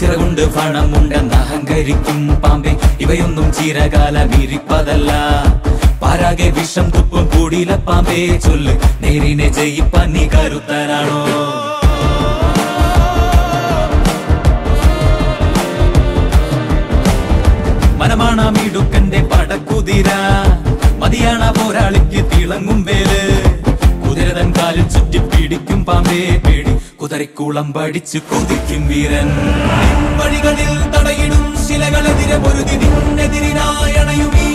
ചിറകുണ്ട് പണമുണ്ടെന്ന് അഹങ്കരിക്കും പാമ്പേ ഇവയൊന്നും ചിരകാല വിരിപ്പതല്ല പാരാകെ വിഷം തുപ്പും കൂടിയില പാമ്പേ ചൊല്ല് നേരിനെ ജയിപ്പാൻ നീ കരുത്തനാണോ മനമാണ മിടുക്കന്റെ പടക്കുതിര മതിയാണ പോരാളിക്ക് തിളങ്ങും വേല് കുതിരതൻ കാലിൽ ചുറ്റി പിടിക്കും പാമ്പേ പേടി കുതിരക്കുളം പഠിച്ചു കൊതിക്കും വീരൻ വഴികളിൽ തടയിടും ശിലകളെതിരെ പൊരുതി നിന്നെതിരിനായണയും ഈ